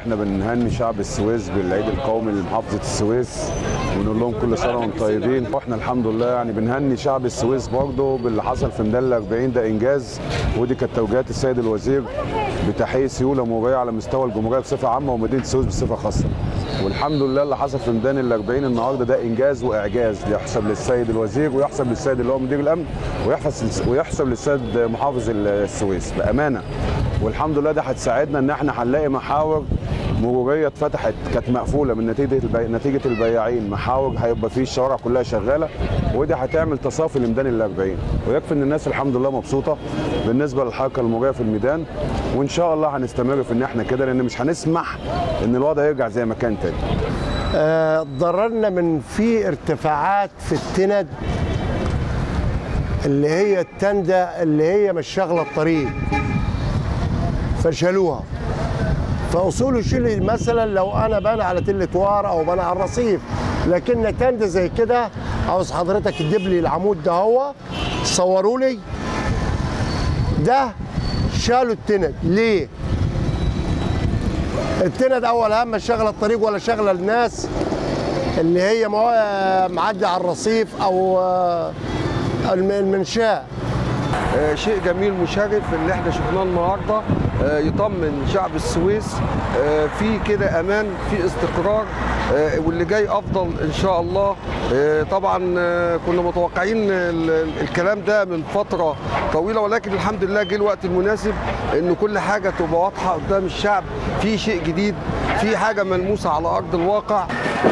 احنا بنهني شعب السويس بالعيد القومي لمحافظه السويس ونقول لهم كل سنه وانتم طيبين واحنا الحمد لله يعني بنهني شعب السويس برضه باللي حصل في ميدان ال 40 ده انجاز ودي كانت توجيهات السيد الوزير بتحقيق سيوله مروريه على مستوى الجمهوريه بصفه عامه ومدينه السويس بصفه خاصه والحمد لله اللي حصل في ميدان ال 40 النهارده ده انجاز واعجاز يحسب للسيد الوزير ويحسب للسيد اللي هو مدير الامن ويحسب ويحسب للسيد محافظ السويس بامانه والحمد لله ده هتساعدنا ان احنا هنلاقي محاور مروريه اتفتحت كانت مقفوله من نتيجه البي... نتيجه البياعين محاور هيبقى فيه الشوارع كلها شغاله ودي هتعمل تصافي لميدان ال 40 ويكفي ان الناس الحمد لله مبسوطه بالنسبه للحركه المروريه في الميدان وان شاء الله هنستمر في ان احنا كده لان مش هنسمح ان الوضع يرجع زي ما كان تاني آه، ضررنا من في ارتفاعات في التند اللي هي التندة اللي هي مش شاغلة الطريق فشالوها فاصول الشيل مثلا لو انا بنى على تلة وار او بنى على الرصيف لكن تندة زي كده عاوز حضرتك تجيب لي العمود ده هو صوروا لي ده شالوا التند ليه؟ التند اول هم شغله الطريق ولا شغله الناس اللي هي موا- معدي على الرصيف او آه، الم- المنشاه آه، شيء جميل مشرف اللي احنا شفناه النهارده آه، يطمن شعب السويس آه، في كده امان في استقرار آه، واللي جاي افضل ان شاء الله آه، طبعا آه، كنا متوقعين ال- ال- الكلام ده من فتره طويله ولكن الحمد لله جه الوقت المناسب ان كل حاجه تبقى واضحه قدام الشعب في شيء جديد في حاجه ملموسه على ارض الواقع